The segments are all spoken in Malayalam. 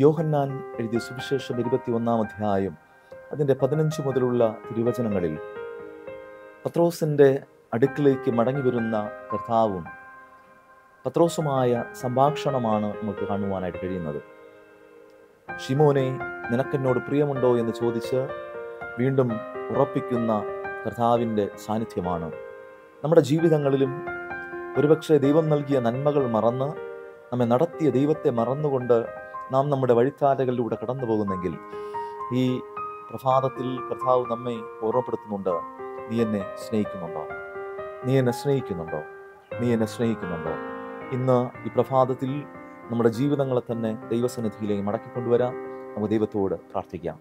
യോഹന്നാൻ എഴുതിയ സുവിശേഷം ഇരുപത്തി ഒന്നാം അധ്യായം അതിൻ്റെ പതിനഞ്ച് മുതലുള്ള തിരുവചനങ്ങളിൽ പത്രോസിൻ്റെ അടുക്കിലേക്ക് മടങ്ങി വരുന്ന കർത്താവും പത്രോസുമായ സംഭാഷണമാണ് നമുക്ക് കാണുവാനായിട്ട് കഴിയുന്നത് ഷിമോനെ നിനക്കെന്നോട് പ്രിയമുണ്ടോ എന്ന് ചോദിച്ച് വീണ്ടും ഉറപ്പിക്കുന്ന കർത്താവിൻ്റെ സാന്നിധ്യമാണ് നമ്മുടെ ജീവിതങ്ങളിലും ഒരുപക്ഷെ ദൈവം നൽകിയ നന്മകൾ മറന്ന് നമ്മെ നടത്തിയ ദൈവത്തെ മറന്നുകൊണ്ട് നാം നമ്മുടെ വഴിത്താരകളിലൂടെ കടന്നു പോകുന്നെങ്കിൽ ഈ പ്രഭാതത്തിൽ കർത്താവ് നമ്മെ ഓർമ്മപ്പെടുത്തുന്നുണ്ട് നീ എന്നെ സ്നേഹിക്കുന്നുണ്ടോ നീ എന്നെ സ്നേഹിക്കുന്നുണ്ടോ നീ എന്നെ സ്നേഹിക്കുന്നുണ്ടോ ഇന്ന് ഈ പ്രഭാതത്തിൽ നമ്മുടെ ജീവിതങ്ങളെ തന്നെ ദൈവസന്നിധിയിലേക്ക് മടക്കിക്കൊണ്ടുവരാം നമുക്ക് ദൈവത്തോട് പ്രാർത്ഥിക്കാം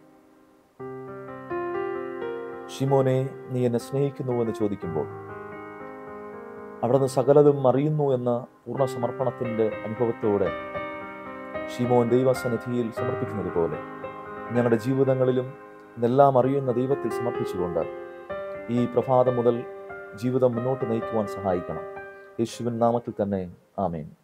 ഷിമോനെ നീ എന്നെ സ്നേഹിക്കുന്നുവോ എന്ന് ചോദിക്കുമ്പോൾ അവിടുന്ന് സകലതും അറിയുന്നു എന്ന പൂർണ്ണ സമർപ്പണത്തിൻ്റെ അനുഭവത്തോടെ ഷിമോൻ ദൈവസന്നിധിയിൽ സമർപ്പിക്കുന്നത് പോലെ ഞങ്ങളുടെ ജീവിതങ്ങളിലും ഇതെല്ലാം അറിയുന്ന ദൈവത്തിൽ സമർപ്പിച്ചുകൊണ്ട് ഈ പ്രഭാതം മുതൽ ജീവിതം മുന്നോട്ട് നയിക്കുവാൻ സഹായിക്കണം യേശുവിൻ നാമത്തിൽ തന്നെ ആമേൻ